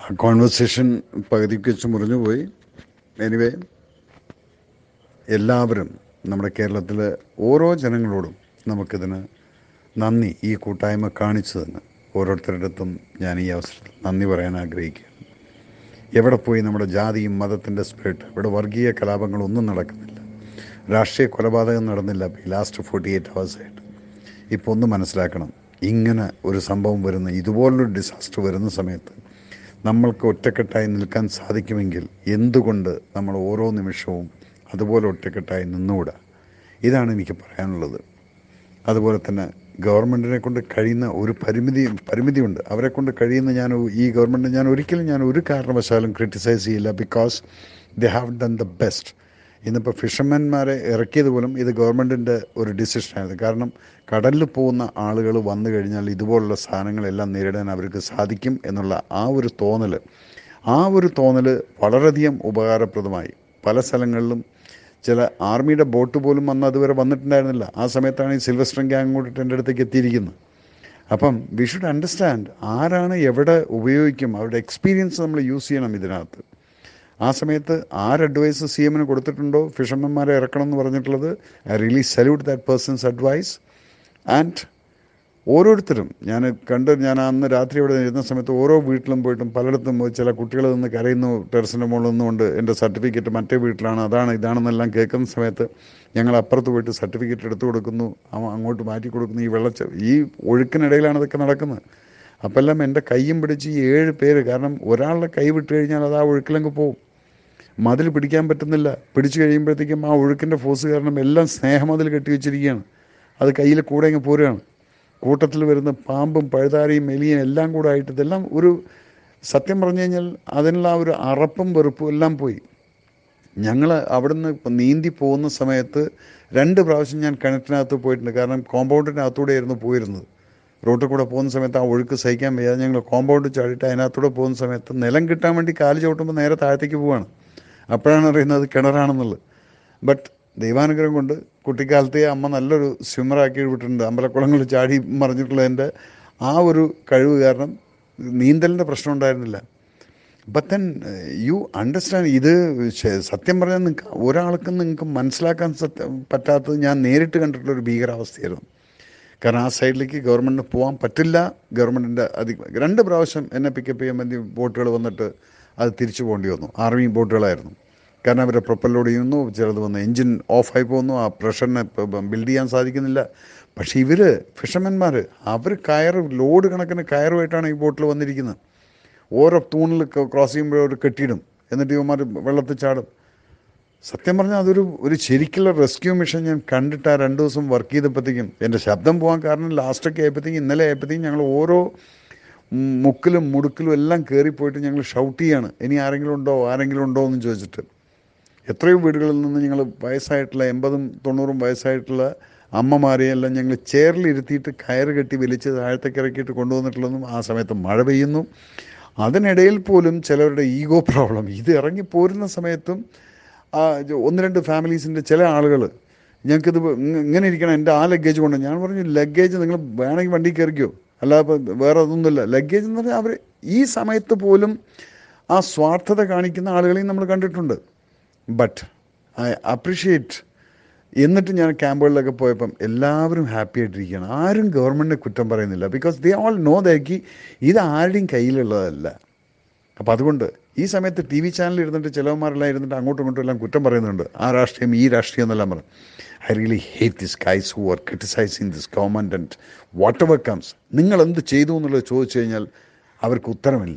ആ കോൺവെർസേഷൻ പകുതിക്ക് വെച്ച് മുറിഞ്ഞു പോയി എനിവേ എല്ലാവരും നമ്മുടെ കേരളത്തിലെ ഓരോ ജനങ്ങളോടും നമുക്കിതിന് നന്ദി ഈ കൂട്ടായ്മ കാണിച്ചതിന് ഓരോരുത്തരുടെ അടുത്തും ഞാൻ ഈ അവസരത്തിൽ നന്ദി പറയാൻ ആഗ്രഹിക്കുകയാണ് എവിടെ പോയി നമ്മുടെ ജാതിയും മതത്തിൻ്റെ സ്പിരിറ്റ് ഇവിടെ വർഗീയ കലാപങ്ങളൊന്നും നടക്കുന്നില്ല രാഷ്ട്രീയ കൊലപാതകം നടന്നില്ല ഈ ലാസ്റ്റ് ഫോർട്ടി എയ്റ്റ് ഹവേഴ്സായിട്ട് ഇപ്പോൾ ഒന്ന് മനസ്സിലാക്കണം ഇങ്ങനെ ഒരു സംഭവം വരുന്ന ഇതുപോലൊരു ഡിസാസ്റ്റർ വരുന്ന സമയത്ത് നമ്മൾക്ക് ഒറ്റക്കെട്ടായി നിൽക്കാൻ സാധിക്കുമെങ്കിൽ എന്തുകൊണ്ട് നമ്മൾ ഓരോ നിമിഷവും അതുപോലെ ഒറ്റക്കെട്ടായി നിന്നുകൂടാ ഇതാണ് എനിക്ക് പറയാനുള്ളത് അതുപോലെ തന്നെ ഗവൺമെൻറ്റിനെ കൊണ്ട് കഴിയുന്ന ഒരു പരിമിതി പരിമിതിയുണ്ട് അവരെ കൊണ്ട് കഴിയുന്ന ഞാൻ ഈ ഗവൺമെൻറ് ഞാൻ ഒരിക്കലും ഞാൻ ഒരു കാരണവശാലും ക്രിട്ടിസൈസ് ചെയ്യില്ല because they have done the best ഇന്നിപ്പോൾ ഫിഷർമാൻമാരെ ഇറക്കിയത് പോലും ഇത് ഗവൺമെൻറ്റിൻ്റെ ഒരു ഡിസിഷനായിരുന്നു കാരണം കടലിൽ പോകുന്ന ആളുകൾ വന്നു കഴിഞ്ഞാൽ ഇതുപോലുള്ള സാധനങ്ങളെല്ലാം നേരിടാൻ അവർക്ക് സാധിക്കും എന്നുള്ള ആ ഒരു തോന്നൽ ആ ഒരു തോന്നൽ വളരെയധികം ഉപകാരപ്രദമായി പല സ്ഥലങ്ങളിലും ചില ആർമിയുടെ ബോട്ട് പോലും വന്ന് അതുവരെ വന്നിട്ടുണ്ടായിരുന്നില്ല ആ സമയത്താണ് ഈ സിൽവസ്റ്റർ ഗ്യാങ് കൂട്ടിട്ട് എൻ്റെ അടുത്തേക്ക് എത്തിയിരിക്കുന്നത് അപ്പം വി ഷുഡ് അണ്ടർസ്റ്റാൻഡ് ആരാണ് എവിടെ ഉപയോഗിക്കും അവരുടെ എക്സ്പീരിയൻസ് നമ്മൾ യൂസ് ചെയ്യണം ഇതിനകത്ത് ആ സമയത്ത് ആര് അഡ്വൈസ് സി എമ്മിന് കൊടുത്തിട്ടുണ്ടോ ഫിഷർമാൻമാരെ ഇറക്കണം എന്ന് പറഞ്ഞിട്ടുള്ളത് I really salute that person's advice and ഓരോരുത്തരും ഞാൻ കണ്ട് ഞാൻ അന്ന് രാത്രി ഇവിടെ ഇരുന്ന സമയത്ത് ഓരോ വീട്ടിലും പോയിട്ടും പലയിടത്തും പോയി ചില കുട്ടികൾ നിന്ന് കരയുന്നു ടെറസിൻ്റെ മുകളിൽ നിന്നുകൊണ്ട് എൻ്റെ സർട്ടിഫിക്കറ്റ് മറ്റേ വീട്ടിലാണ് അതാണ് ഇതാണെന്നെല്ലാം കേൾക്കുന്ന സമയത്ത് ഞങ്ങൾ അപ്പുറത്ത് പോയിട്ട് സർട്ടിഫിക്കറ്റ് എടുത്തു കൊടുക്കുന്നു അവ അങ്ങോട്ട് മാറ്റി കൊടുക്കുന്നു ഈ വെള്ളച്ച ഈ ഒഴുക്കിനിടയിലാണ് ഇതൊക്കെ നടക്കുന്നത് അപ്പം എല്ലാം എൻ്റെ കൈയും പിടിച്ച് ഈ ഏഴ് പേര് കാരണം ഒരാളുടെ കൈ വിട്ട് കഴിഞ്ഞാൽ അത് ആ ഒഴുക്കിലങ്ങ് പോകും മതിൽ പിടിക്കാൻ പറ്റുന്നില്ല പിടിച്ചു കഴിയുമ്പോഴത്തേക്കും ആ ഒഴുക്കിൻ്റെ ഫോഴ്സ് കാരണം എല്ലാം സ്നേഹമതിൽ കെട്ടി വെച്ചിരിക്കുകയാണ് അത് കയ്യിൽ കൂടെ അങ്ങ് പോരുകയാണ് കൂട്ടത്തിൽ വരുന്ന പാമ്പും പഴുതാരയും എലിയും എല്ലാം കൂടെ ആയിട്ട് ഇതെല്ലാം ഒരു സത്യം പറഞ്ഞു കഴിഞ്ഞാൽ അതിനുള്ള ആ ഒരു അറപ്പും വെറുപ്പും എല്ലാം പോയി ഞങ്ങൾ അവിടുന്ന് ഇപ്പം നീന്തി പോകുന്ന സമയത്ത് രണ്ട് പ്രാവശ്യം ഞാൻ കിണറ്റിനകത്ത് പോയിട്ടുണ്ട് കാരണം കോമ്പൗണ്ടിൻ്റെ അകത്തൂടെ ആയിരുന്നു പോയിരുന്നത് റോട്ടിൽ കൂടെ പോകുന്ന സമയത്ത് ആ ഒഴുക്ക് സഹിക്കാൻ വയ്യാതെ ഞങ്ങൾ കോമ്പൗണ്ട് ചാടിയിട്ട് അതിനകത്തൂടെ പോകുന്ന സമയത്ത് നിലം കിട്ടാൻ വേണ്ടി കാല് ചവിട്ടുമ്പോൾ നേരെ താഴത്തേക്ക് പോവാണ് അപ്പോഴാണ് അറിയുന്നത് കിണറാണെന്നുള്ളത് ബട്ട് ദൈവാനുഗ്രഹം കൊണ്ട് കുട്ടിക്കാലത്തെ അമ്മ നല്ലൊരു സ്വിമ്മറാക്കി വിട്ടിട്ടുണ്ട് അമ്പലക്കുളങ്ങളിൽ ചാടി മറിഞ്ഞിട്ടുള്ളതിൻ്റെ ആ ഒരു കഴിവ് കാരണം നീന്തലിൻ്റെ പ്രശ്നം ഉണ്ടായിരുന്നില്ല ബട്ട് ദെൻ യു അണ്ടർസ്റ്റാൻഡ് ഇത് ശ- സത്യം പറഞ്ഞാൽ നിങ്ങൾക്ക് ഒരാൾക്കും നിങ്ങൾക്ക് മനസ്സിലാക്കാൻ സത്യം പറ്റാത്തത് ഞാൻ നേരിട്ട് കണ്ടിട്ടുള്ള ഒരു ഭീകരാവസ്ഥയായിരുന്നു കാരണം ആ സൈഡിലേക്ക് ഗവൺമെൻറ്റിന് പോകാൻ പറ്റില്ല ഗവൺമെൻറ്റിൻ്റെ അധി രണ്ട് പ്രാവശ്യം എന്നെ പിക്കപ്പ് ചെയ്യാൻ വേണ്ടി ബോട്ടുകൾ വന്നിട്ട് അത് തിരിച്ചു പോകേണ്ടി വന്നു ആർമി ബോട്ടുകളായിരുന്നു കാരണം അവരെ പ്രൊപ്പല്ലോട് ചെയ്യുന്നു ചിലത് വന്ന് എൻജിൻ ഓഫായി പോകുന്നു ആ പ്രഷറിനെ ബിൽഡ് ചെയ്യാൻ സാധിക്കുന്നില്ല പക്ഷേ ഇവർ ഫിഷർമാൻമാർ അവർ കയറ് ലോഡ് കണക്കിന് കയറുമായിട്ടാണ് ഈ ബോട്ടിൽ വന്നിരിക്കുന്നത് ഓരോ തൂണിൽ ക്രോസ് ചെയ്യുമ്പോഴും ഒരു കെട്ടിയിടും എന്നിട്ട് ഇവന്മാർ വെള്ളത്തിൽ ചാടും സത്യം പറഞ്ഞാൽ അതൊരു ഒരു ശരിക്കുള്ള റെസ്ക്യൂ മിഷൻ ഞാൻ കണ്ടിട്ട് ആ രണ്ട് ദിവസം വർക്ക് ചെയ്തപ്പോഴത്തേക്കും എൻ്റെ ശബ്ദം പോകാൻ കാരണം ലാസ്റ്റൊക്കെ ആയപ്പോഴത്തേക്കും ഇന്നലെ ആയപ്പോഴത്തേക്കും ഞങ്ങൾ ഓരോ ഉം, മുക്കിലും മുടുക്കിലും എല്ലാം കയറിപ്പോയിട്ട് ഞങ്ങൾ ഷൗട്ട് ചെയ്യാണ് ഇനി ആരെങ്കിലും ഉണ്ടോ ആരെങ്കിലും ഉണ്ടോ എന്ന് ചോദിച്ചിട്ട് എത്രയോ വീടുകളിൽ നിന്ന് ഞങ്ങൾ വയസ്സായിട്ടുള്ള എൺപതും തൊണ്ണൂറും വയസ്സായിട്ടുള്ള അമ്മമാരെയെല്ലാം ഞങ്ങൾ ചേറിലിരുത്തിയിട്ട് കയറ് കെട്ടി വലിച്ച് താഴത്തേക്ക് ഇറക്കിയിട്ട് കൊണ്ടുവന്നിട്ടുള്ളതും ആ സമയത്ത് മഴ പെയ്യുന്നു അതിനിടയിൽ പോലും ചിലവരുടെ ഈഗോ പ്രോബ്ലം ഇത് ഇറങ്ങി പോരുന്ന സമയത്തും ആ ഇത് ഒന്ന് രണ്ട് ഫാമിലീസിൻ്റെ ചില ആളുകൾ ഞങ്ങൾക്കിത് ഇങ്ങ- ഇങ്ങനെ ഇരിക്കണം എൻ്റെ ആ ലഗേജ് കൊണ്ട് ഞാൻ പറഞ്ഞു ലഗേജ് നിങ്ങൾ വേണമെങ്കിൽ വണ്ടി കയറിക്കോ അല്ലാതെ ഇപ്പം വേറെ അതൊന്നുമില്ല ലഗേജ് എന്ന് പറഞ്ഞാൽ അവർ ഈ സമയത്ത് പോലും ആ സ്വാർത്ഥത കാണിക്കുന്ന ആളുകളെയും നമ്മൾ കണ്ടിട്ടുണ്ട് ബട്ട് ഐ അപ്രിഷിയേറ്റ് എന്നിട്ട് ഞാൻ ക്യാമ്പുകളിലൊക്കെ പോയപ്പം എല്ലാവരും ഹാപ്പി ആയിട്ടിരിക്കുകയാണ് ആരും ഗവൺമെൻറ്റിനെ കുറ്റം പറയുന്നില്ല ബിക്കോസ് ദേ ഓൾ നോ ദാക്കി ഇത് ആരുടെയും കയ്യിലുള്ളതല്ല അപ്പോൾ അതുകൊണ്ട് ഈ സമയത്ത് ടി വി ചാനലിൽ ഇരുന്നിട്ട് ചിലവന്മാരെല്ലാം ഇരുന്നിട്ട് അങ്ങോട്ടും ഇങ്ങോട്ടും എല്ലാം കുറ്റം പറയുന്നുണ്ട് ആ രാഷ്ട്രീയം ഈ രാഷ്ട്രീയം എന്നെല്ലാം പറയും I really hate this guys who are criticizing this government and whatever comes നിങ്ങൾ എന്ത് ചെയ്തു എന്നുള്ളത് ചോദിച്ചു കഴിഞ്ഞാൽ അവർക്ക് ഉത്തരമില്ല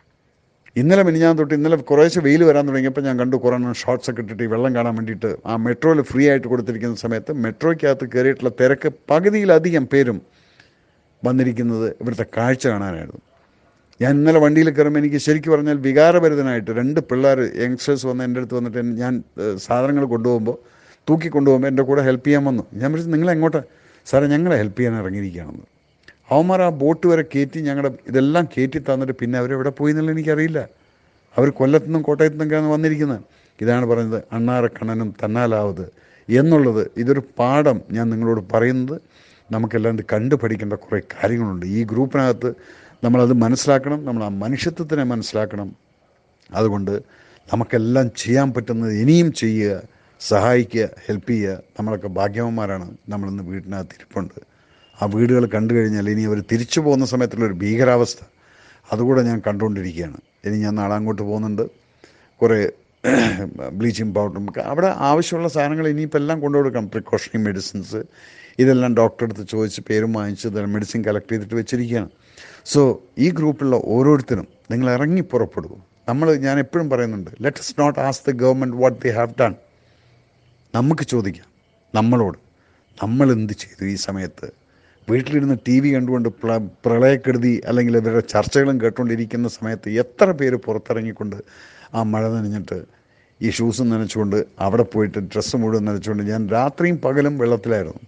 ഇന്നലെ മിനിഞ്ഞാൻ തൊട്ട് ഇന്നലെ കുറേശ്ശെ വെയിൽ വരാൻ തുടങ്ങിയപ്പോൾ ഞാൻ കണ്ടു കുറേ ഷോർട്സ് ഒക്കെ ഇട്ടിട്ട് ഈ വെള്ളം കാണാൻ വേണ്ടിയിട്ട് ആ മെട്രോയിൽ ഫ്രീ ആയിട്ട് കൊടുത്തിരിക്കുന്ന സമയത്ത് മെട്രോയ്ക്കകത്ത് കയറിയിട്ടുള്ള തിരക്ക് പകുതിയിലധികം പേരും വന്നിരിക്കുന്നത് ഇവിടുത്തെ കാഴ്ച കാണാനായിരുന്നു ഞാൻ ഇന്നലെ വണ്ടിയിൽ കയറുമ്പോൾ എനിക്ക് ശരിക്കും പറഞ്ഞാൽ വികാരഭരിതനായിട്ട് രണ്ട് പിള്ളേർ യങ്സ്റ്റേഴ്സ് വന്ന് എൻ്റെ അടുത്ത് വന്നിട്ട് എന്നെ- ഞാൻ ഏഹ്, സാധനങ്ങൾ കൊണ്ടുപോകുമ്പോൾ തൂക്കി കൊണ്ടുപോകുമ്പോൾ എൻ്റെ കൂടെ ഹെൽപ്പ് ചെയ്യാൻ വന്നു ഞാൻ വിളിച്ചു നിങ്ങൾ എങ്ങോട്ടാ സാറേ ഞങ്ങളെ ഹെൽപ്പ് ചെയ്യാൻ ഇറങ്ങിയിരിക്കുകയാണെന്ന് അവന്മാർ ആ ബോട്ട് വരെ കയറ്റി ഞങ്ങളുടെ ഇതെല്ലാം കയറ്റി തന്നിട്ട് പിന്നെ അവരെവിടെ പോയി എന്നുള്ളത് എനിക്കറിയില്ല അവർ കൊല്ലത്തുനിന്നും കോട്ടയത്തു നിന്നൊക്കെയാണ് വന്നിരിക്കുന്നത് ഇതാണ് പറയുന്നത് അണ്ണാറക്കണ്ണനും തന്നാലാവത് എന്നുള്ളത് ഇതൊരു പാഠം ഞാൻ നിങ്ങളോട് പറയുന്നത് നമുക്കെല്ലാം ഇത് കണ്ടു പഠിക്കേണ്ട കുറേ കാര്യങ്ങളുണ്ട് ഈ ഗ്രൂപ്പിനകത്ത് നമ്മളത് മനസ്സിലാക്കണം നമ്മൾ ആ മനുഷ്യത്വത്തിനെ മനസ്സിലാക്കണം അതുകൊണ്ട് നമുക്കെല്ലാം ചെയ്യാൻ പറ്റുന്നത് ഇനിയും ചെയ്യുക സഹായിക്കുക ഹെൽപ്പ് ചെയ്യുക നമ്മളൊക്കെ ഭാഗ്യവന്മാരാണ് നമ്മളിന്ന് വീട്ടിനകത്ത് ഇരിപ്പുണ്ട് ആ വീടുകൾ കണ്ടു കഴിഞ്ഞാൽ ഇനി അവർ തിരിച്ചു പോകുന്ന സമയത്തുള്ളൊരു ഭീകരാവസ്ഥ അതുകൂടെ ഞാൻ കണ്ടുകൊണ്ടിരിക്കുകയാണ് ഇനി ഞാൻ നാളെ അങ്ങോട്ട് പോകുന്നുണ്ട് കുറേ ബ്ലീച്ചിങ് പൗഡറും അവിടെ ആവശ്യമുള്ള സാധനങ്ങൾ ഇനിയിപ്പോൾ എല്ലാം കൊണ്ടുകൊടുക്കണം പ്രിക്കോഷണറി മെഡിസിൻസ് ഇതെല്ലാം ഡോക്ടറെ അടുത്ത് ചോദിച്ച് പേരും വാങ്ങിച്ച് ഇതെല്ലാം മെഡിസിൻ കളക്ട് ചെയ്തിട്ട് വെച്ചിരിക്കുകയാണ് സോ ഈ ഗ്രൂപ്പിലുള്ള ഓരോരുത്തരും നിങ്ങൾ ഇറങ്ങി പുറപ്പെടൂ നമ്മൾ ഞാൻ എപ്പോഴും പറയുന്നുണ്ട് let us not ask the government what they have done നമുക്ക് ചോദിക്കാം നമ്മളോട് നമ്മൾ എന്ത് ചെയ്തു ഈ സമയത്ത് വീട്ടിലിരുന്ന് ടി വി കണ്ടുകൊണ്ട് പ്ര പ്രളയക്കെടുതി അല്ലെങ്കിൽ ഇവരുടെ ചർച്ചകളും കേട്ടുകൊണ്ടിരിക്കുന്ന സമയത്ത് എത്ര പേര് പുറത്തിറങ്ങിക്കൊണ്ട് ആ മഴ നനഞ്ഞിട്ട് ഈ ഷൂസും നനച്ചുകൊണ്ട് അവിടെ പോയിട്ട് ഡ്രസ്സ് മുഴുവൻ നനച്ചുകൊണ്ട് ഞാൻ രാത്രിയും പകലും വെള്ളത്തിലായിരുന്നു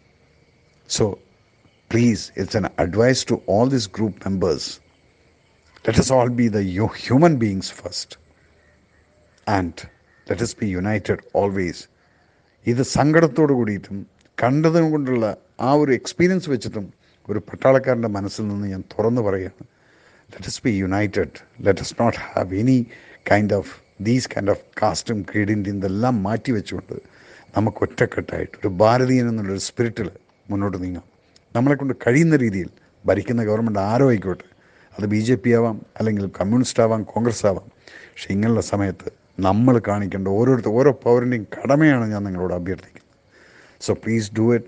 so please it's an advice to all this group members let us all be the hu- human beings first and let us be united always ഇത് സങ്കടത്തോട് കൂടിയിട്ടും കണ്ടതും കൊണ്ടുള്ള ആ ഒരു എക്സ്പീരിയൻസ് വെച്ചിട്ടും ഒരു പട്ടാളക്കാരൻ്റെ മനസ്സിൽ നിന്ന് ഞാൻ തുറന്നു പറയുകയാണ് let us be united let us not have any kind of these kind of കാസ്റ്റും ക്രീഡിൻ്റെയും ഇതെല്ലാം മാറ്റി വെച്ചുകൊണ്ട് നമുക്ക് ഒറ്റക്കെട്ടായിട്ട് ഒരു ഭാരതീയൻ എന്നുള്ളൊരു സ്പിരിറ്റിൽ മുന്നോട്ട് നീങ്ങാം നമ്മളെ കൊണ്ട് കഴിയുന്ന രീതിയിൽ ഭരിക്കുന്ന ഗവൺമെൻറ് ആരോ ആയിക്കോട്ടെ അത് ബി ജെ പി ആവാം അല്ലെങ്കിൽ കമ്മ്യൂണിസ്റ്റ് ആവാം കോൺഗ്രസ് ആവാം പക്ഷെ ഇങ്ങനെയുള്ള സമയത്ത് നമ്മൾ കാണിക്കേണ്ട ഓരോരുത്തർ ഓരോ പൗരൻ്റെയും കടമയാണ് ഞാൻ നിങ്ങളോട് അഭ്യർത്ഥിക്കുന്നത് so please do it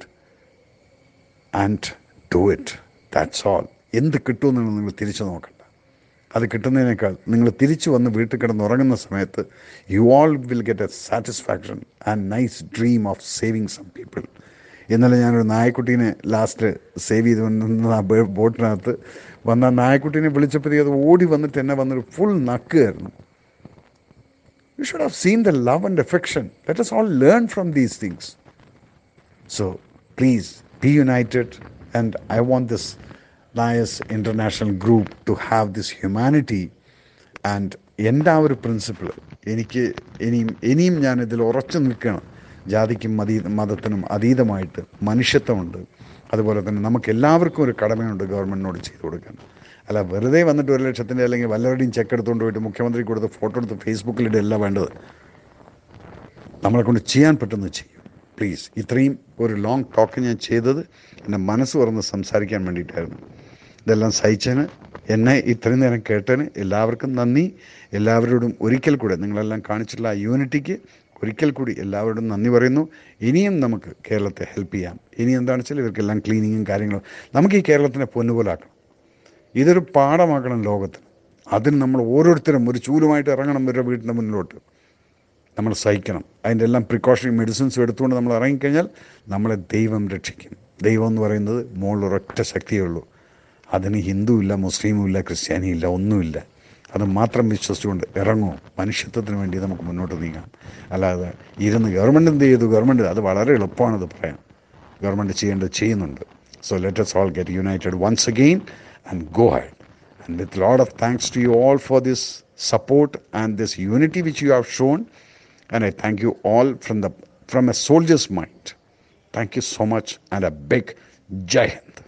and do it that's all എന്ത് കിട്ടുമെന്നാണ് നിങ്ങൾ തിരിച്ചു നോക്കണ്ട അത് കിട്ടുന്നതിനേക്കാൾ നിങ്ങൾ തിരിച്ചു വന്ന് വീട്ടിൽ കിടന്ന് ഉറങ്ങുന്ന സമയത്ത് you all will get a satisfaction and nice dream of saving some people ഇന്നലെ ഞാനൊരു നായക്കുട്ടീനെ ലാസ്റ്റ് സേവ് ചെയ്ത് വന്ന ആ ബേ- ബോട്ടിനകത്ത് വന്ന ആ നായക്കുട്ടീനെ വിളിച്ചപ്പോഴത്തേക്ക് അത് ഓടി വന്നിട്ട് എന്നെ വന്നൊരു ഫുൾ നക്കുകയായിരുന്നു you should have seen the love and affection let us all learn from these things So please be united, and I want this Lias International Group to have this humanity and എൻ്റെ ആ ഒരു principle എനിക്ക് ഇനിയും ഇനിയും ഞാൻ ഇതിൽ ഉറച്ചു നിൽക്കണം ജാതിക്കും മതി മതത്തിനും അതീതമായിട്ട് മനുഷ്യത്വമുണ്ട് അതുപോലെ തന്നെ നമുക്ക് എല്ലാവർക്കും ഒരു കടമയുണ്ട് ഗവൺമെൻറ്റിനോട് ചെയ്തു കൊടുക്കാൻ അല്ല വെറുതെ വന്നിട്ട് ഒരു ലക്ഷത്തിൻ്റെ അല്ലെങ്കിൽ വല്ലവരുടെയും ചെക്ക് എടുത്തുകൊണ്ട് പോയിട്ട് മുഖ്യമന്ത്രി കൊടുത്ത് ഫോട്ടോ എടുത്ത് ഫേസ്ബുക്കിലിടല്ല വേണ്ടത് നമ്മളെ കൊണ്ട് ചെയ്യാൻ പറ്റുന്നത് ചെയ്യും പ്ലീസ് ഇത്രയും ഒരു ലോങ് ടോക്ക് ഞാൻ ചെയ്തത് എൻ്റെ മനസ്സ് തുറന്ന് സംസാരിക്കാൻ വേണ്ടിയിട്ടായിരുന്നു ഇതെല്ലാം സഹിച്ചതിന് എന്നെ ഇത്രയും നേരം കേട്ടതിന് എല്ലാവർക്കും നന്ദി എല്ലാവരോടും ഒരിക്കൽ കൂടെ നിങ്ങളെല്ലാം കാണിച്ചിട്ടുള്ള ആ യൂണിറ്റിക്ക് ഒരിക്കൽ കൂടി എല്ലാവരോടും നന്ദി പറയുന്നു ഇനിയും നമുക്ക് കേരളത്തെ ഹെൽപ്പ് ചെയ്യാം ഇനി എന്താണെന്ന് വെച്ചാൽ ഇവർക്കെല്ലാം ക്ലീനിങ്ങും കാര്യങ്ങളും നമുക്ക് ഈ കേരളത്തിനെ പൊന്നുപോലാക്കണം ഇതൊരു പാഠമാക്കണം ലോകത്തിന് അതിന് നമ്മൾ ഓരോരുത്തരും ഒരു ചൂലുമായിട്ട് ഇറങ്ങണം ഇവരുടെ വീടിൻ്റെ മുന്നിലോട്ട് നമ്മൾ സഹിക്കണം അതിൻ്റെ എല്ലാം പ്രിക്കോഷണറി മെഡിസിൻസും എടുത്തുകൊണ്ട് നമ്മൾ ഇറങ്ങിക്കഴിഞ്ഞാൽ നമ്മളെ ദൈവം രക്ഷിക്കും ദൈവം എന്ന് പറയുന്നത് മുകളിൽ ഒരൊറ്റ ശക്തിയേ ഉള്ളൂ അതിന് ഹിന്ദു ഇല്ല മുസ്ലിമും ഇല്ല ക്രിസ്ത്യാനി ഇല്ല ഒന്നുമില്ല അത് മാത്രം വിശ്വസിച്ചുകൊണ്ട് ഇറങ്ങുമോ മനുഷ്യത്വത്തിന് വേണ്ടി നമുക്ക് മുന്നോട്ട് നീങ്ങാം അല്ലാതെ ഇരുന്ന് ഗവൺമെൻറ് എന്ത് ചെയ്തു ഗവൺമെൻറ് അത് വളരെ എളുപ്പമാണത് പറയാൻ ഗവൺമെൻറ് ചെയ്യേണ്ടത് ചെയ്യുന്നുണ്ട് so let us all get united once again and go ahead and with lot of thanks to you all for this support and this unity which you have shown and i thank you all from the from a soldier's mind thank you so much and a big jai hind